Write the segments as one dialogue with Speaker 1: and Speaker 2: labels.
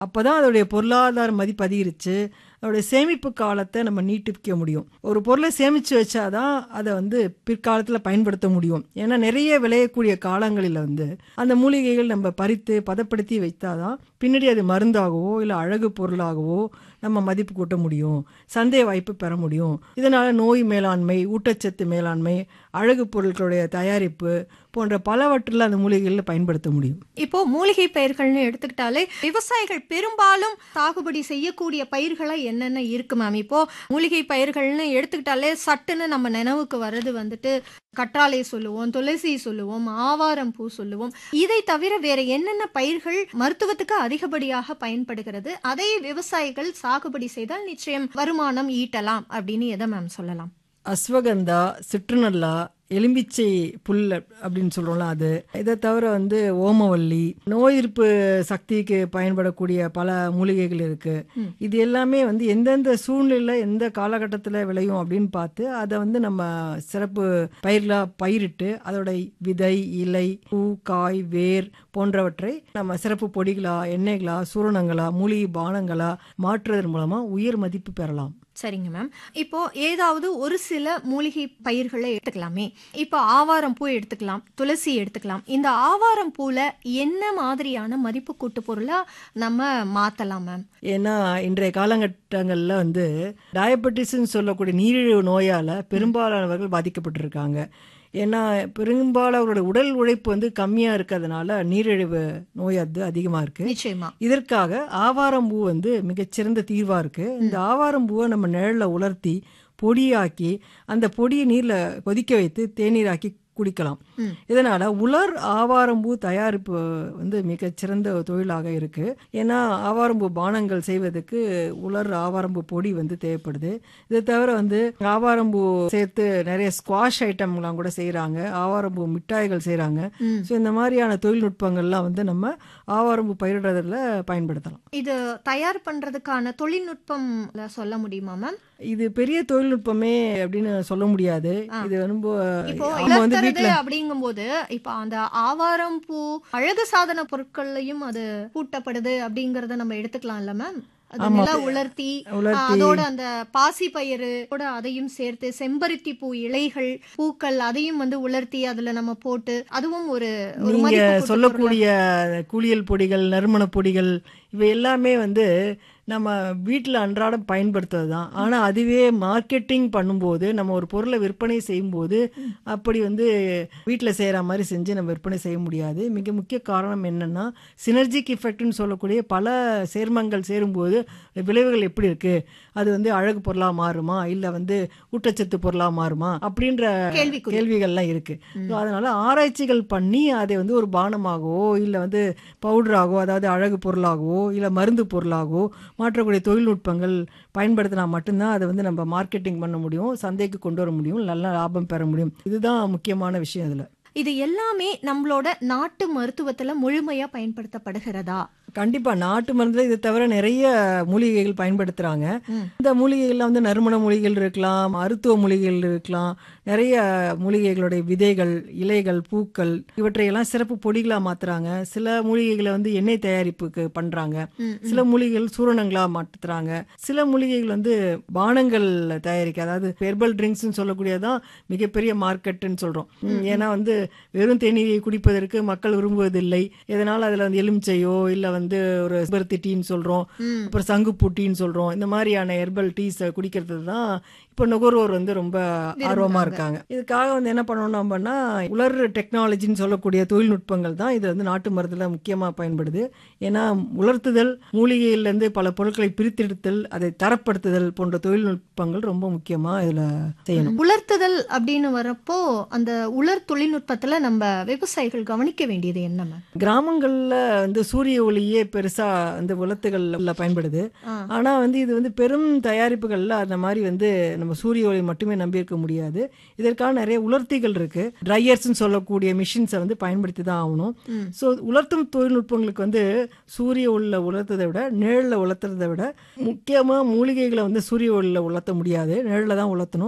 Speaker 1: அப்பதான் அதோடைய பொருளாதார மதிப்பு அதிகரிச்சு அதோடைய சேமிப்பு காலத்தை நம்ம நீட்டிக்க முடியும் ஒரு பொருளை சேமித்து வச்சாதான் அதை வந்து பிற்காலத்தில் பயன்படுத்த முடியும் ஏன்னா நிறைய விளையக்கூடிய காலங்களில் வந்து அந்த மூலிகைகள் நம்ம பறித்து பதப்படுத்தி வைத்தாதான் பின்னாடி அது மருந்தாகவோ இல்லை அழகு பொருளாகவோ நம்ம மதிப்பு கூட்ட முடியும் சந்தை வாய்ப்பு பெற முடியும் இதனால நோய் மேலாண்மை ஊட்டச்சத்து மேலாண்மை அழகு பொருட்களுடைய தயாரிப்பு போன்ற பலவற்றில் அந்த மூலிகைகளில் பயன்படுத்த முடியும்
Speaker 2: இப்போ மூலிகை பயிர்கள்னு எடுத்துக்கிட்டாலே விவசாயிகள் பெரும்பாலும் சாகுபடி செய்யக்கூடிய பயிர்களா என்னென்ன இருக்கு மேம் இப்போ மூலிகை பயிர்கள்னு எடுத்துக்கிட்டாலே சட்டுன்னு நம்ம நினைவுக்கு வர்றது வந்துட்டு கற்றாழை சொல்லுவோம் துளசி சொல்லுவோம் ஆவாரம் பூ சொல்லுவோம் இதை தவிர வேற என்னென்ன பயிர்கள் மருத்துவத்துக்கு அதிகப்படியாக பயன்படுகிறது அதை விவசாயிகள் சாகுபடி செய்தால் நிச்சயம் வருமானம் ஈட்டலாம் அப்படின்னு எதை மேம் சொல்லலாம்
Speaker 1: அஸ்வகந்தா சிற்றுநல்லா எலும்பிச்சை புல் அப்படின்னு சொல்றோம்ல அது இதை தவிர வந்து ஓமவல்லி நோய் எதிர்ப்பு சக்திக்கு பயன்படக்கூடிய பல மூலிகைகள் இருக்கு இது எல்லாமே வந்து எந்தெந்த சூழ்நிலையில எந்த காலகட்டத்தில் விளையும் அப்படின்னு பார்த்து அதை வந்து நம்ம சிறப்பு பயிர்களாக பயிரிட்டு அதோட விதை இலை பூ காய் வேர் போன்றவற்றை நம்ம சிறப்பு பொடிகளா எண்ணெய்களா சூரணங்களா மூலிகை பானங்களா மாற்றுவதன் மூலமா உயர் மதிப்பு பெறலாம்
Speaker 2: சரிங்க மேம் இப்போ ஏதாவது ஒரு சில மூலிகை பயிர்களை எடுத்துக்கலாமே இப்போ ஆவாரம் பூ எடுத்துக்கலாம் துளசி எடுத்துக்கலாம் இந்த ஆவாரம் பூல என்ன மாதிரியான மதிப்பு கூட்டு பொருளா நம்ம மாத்தலாம் மேம்
Speaker 1: ஏன்னா இன்றைய காலகட்டங்களில் வந்து டயபெட்டிஸ்ன்னு சொல்லக்கூடிய நீரிழிவு நோயால் பெரும்பாலானவர்கள் பாதிக்கப்பட்டிருக்காங்க ஏன்னா பெரும்பாலானவரோட உடல் உழைப்பு வந்து கம்மியாக இருக்கிறதுனால நீரிழிவு நோய் அது அதிகமாக இருக்குது
Speaker 2: நிச்சயமா
Speaker 1: இதற்காக ஆவாரம்பூ வந்து மிகச்சிறந்த தீர்வாக இருக்குது இந்த ஆவாரம்பூவை நம்ம நிழலில் உலர்த்தி பொடியாக்கி அந்த பொடியை நீரில் கொதிக்க வைத்து தேநீராக்கி குடிக்கலாம்
Speaker 2: ம்.
Speaker 1: இதனால உலர் ஆவாரம்பூ தயாரிப்பு வந்து மிகச்சிறந்த தொழிலாக இருக்கு ஏன்னா ஆவாரம்பூ பானங்கள் செய்வதற்கு உலர் ஆவாரம்பூ பொடி வந்து தேவைப்படுது இதை தவிர வந்து ஆவாரம்பூ சேர்த்து நிறைய ஸ்குவாஷ் ஐட்டம்லாம் கூட செய்கிறாங்க ஆவாரம்பூ மிட்டாய்கள் செய்கிறாங்க
Speaker 2: ம்.
Speaker 1: ஸோ இந்த மாதிரியான தொழில்நுட்பங்கள்லாம் வந்து நம்ம ஆவாரம்பூ பயிரிடுறதுல பயன்படுத்தலாம்
Speaker 2: இது தயார் பண்றதுக்கான தொழில்நுட்பம் சொல்ல முடியுமா மேம்
Speaker 1: இது பெரிய தொழில்நுட்பமே அப்படின்னு சொல்ல முடியாது இது ரொம்ப
Speaker 2: இப்போ
Speaker 1: அவங்க வந்து
Speaker 2: இலத்தரது
Speaker 1: வீட்டில்
Speaker 2: அப்படிங்கும்போது இப்போ அந்த ஆவாரம் பூ அழகு சாதன பொருட்கள்லயும் அது கூட்டப்படுது அப்படிங்கறத நம்ம எடுத்துக்கலாம்ல மேம் அது
Speaker 1: ஆமா.
Speaker 2: நல்லா உலர்த்தி
Speaker 1: உலர்த்தி.
Speaker 2: ஆ, அதோட அந்த பாசி பயிறு கூட அதையும் சேர்த்து செம்பருத்தி பூ இலைகள் பூக்கள் அதையும் வந்து உலர்த்தி அதுல நம்ம போட்டு அதுவும் ஒரு ஒரு
Speaker 1: நீங்க
Speaker 2: மதிப்பு கூட்டு
Speaker 1: சொல்லக்கூடிய குளியல் பொடிகள் நறுமண பொடிகள் இவை எல்லாமே வந்து நம்ம வீட்டில் அன்றாடம் பயன்படுத்துவது தான் ஆனால் அதுவே மார்க்கெட்டிங் பண்ணும்போது நம்ம ஒரு பொருளை விற்பனை செய்யும்போது அப்படி வந்து வீட்டில் செய்கிற மாதிரி செஞ்சு நம்ம விற்பனை செய்ய முடியாது மிக முக்கிய காரணம் என்னன்னா சினர்ஜிக் எஃபெக்ட்னு சொல்லக்கூடிய பல சேர்மங்கள் சேரும்போது விளைவுகள் எப்படி இருக்கு அது வந்து அழகு பொருளாக மாறுமா இல்லை வந்து ஊட்டச்சத்து பொருளாக மாறுமா அப்படின்ற
Speaker 2: கேள்விக்குறி.
Speaker 1: கேள்விகள்லாம் இருக்கு ஸோ அதனால ஆராய்ச்சிகள் பண்ணி அதை வந்து ஒரு பானமாகவோ இல்லை வந்து பவுடராகவோ அதாவது அழகு பொருளாகவோ இல்லை மருந்து பொருளாகவோ மாற்றக்கூடிய தொழில்நுட்பங்கள் பயன்படுத்தினா மட்டும்தான் அதை வந்து நம்ம மார்க்கெட்டிங் பண்ண முடியும் சந்தைக்கு கொண்டு வர முடியும் நல்ல லாபம் பெற முடியும் இதுதான் முக்கியமான விஷயம் இதில்
Speaker 2: இது எல்லாமே நம்மளோட நாட்டு மருத்துவத்துல முழுமையா பயன்படுத்தப்படுகிறதா
Speaker 1: கண்டிப்பா நாட்டு மருந்துல இதை தவிர நிறைய மூலிகைகள் பயன்படுத்துறாங்க
Speaker 2: ம்.
Speaker 1: இந்த மூலிகைகள்ல வந்து நறுமண மூலிகைகள் இருக்கலாம் மருத்துவ மூலிகைகள் இருக்கலாம் நிறைய மூலிகைகளுடைய விதைகள் இலைகள் பூக்கள் இவற்றையெல்லாம் சிறப்பு பொடிகளா மாத்துறாங்க சில மூலிகைகளை வந்து எண்ணெய் தயாரிப்புக்கு பண்றாங்க
Speaker 2: ம்,
Speaker 1: சில மூலிகைகள் சூரணங்களா மாற்றுறாங்க சில மூலிகைகள் வந்து பானங்கள் தயாரிக்க அதாவது ஹெர்பல் ட்ரிங்க்ஸ்னு சொல்லக்கூடியதான் மிகப்பெரிய மார்க்கெட்டுன்னு சொல்றோம் ம், ஏன்னா வந்து வெறும் தேநீரை குடிப்பதற்கு மக்கள் விரும்புவதில்லை இதனால அதுல வந்து எலுமிச்சையோ இல்ல வந்து ஒரு செம்பருத்தி டீன்னு சொல்றோம்
Speaker 2: ம்.
Speaker 1: அப்புறம் சங்குப்பூ டீன்னு சொல்றோம் இந்த மாதிரியான ஹெர்பல் டீஸ் குடிக்கிறது தான் இப்போ நுகர்வோர் வந்து ரொம்ப ஆர்வமா இருக்காங்க இதுக்காக வந்து என்ன பண்ணணும் நம்மனா உலர் டெக்னாலஜின்னு சொல்லக்கூடிய தொழில்நுட்பங்கள் தான் இது வந்து நாட்டு மருந்துல முக்கியமா பயன்படுது ஏன்னா உலர்த்துதல் மூலிகையில இருந்து பல பொருட்களை பிரித்தெடுத்தல் அதை தரப்படுத்துதல் போன்ற தொழில்நுட்பங்கள் ரொம்ப முக்கியமா இதுல செய்யணும்
Speaker 2: உலர்த்துதல் அப்படின்னு வரப்போ அந்த உலர் தொழில்நுட்பத்துல நம்ம விவசாயிகள் கவனிக்க வேண்டியது என்ன மேம்
Speaker 1: கிராமங்கள்ல வந்து சூரிய ஒளியே பெருசா அந்த உலர்த்துகள்ல பயன்படுது
Speaker 2: ஆ.
Speaker 1: ஆனா வந்து இது வந்து பெரும் தயாரிப்புகள்ல அந்த மாதிரி வந்து நம்ம சூரிய ஒளி மட்டுமே நம்பியிருக்க முடியாது இதற்கான நிறைய உலர்த்திகள் இருக்கு ட்ரையர்ஸ்னு சொல்லக்கூடிய மிஷின்ஸை வந்து பயன்படுத்தி தான் ஆகணும்
Speaker 2: ம்.
Speaker 1: ஸோ உலர்த்தும் தொழில்நுட்பங்களுக்கு வந்து சூரிய ஒளியில் உலர்த்ததை விட நிழலில் உலர்த்துறதை விட முக்கியமாக மூலிகைகளை வந்து சூரிய ஒளியில் உலர்த்த முடியாது நிழலில் தான் உலர்த்தணும்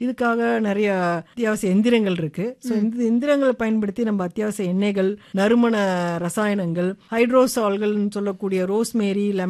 Speaker 1: இதுக்காக நிறைய அத்தியாவசிய எந்திரங்கள் இருக்கு ஸோ இந்த எந்திரங்களை பயன்படுத்தி நம்ம அத்தியாவசிய எண்ணெய்கள் நறுமண ரசாயனங்கள் ஹைட்ரோசால்கள்னு சொல்லக்கூடிய ரோஸ்மேரி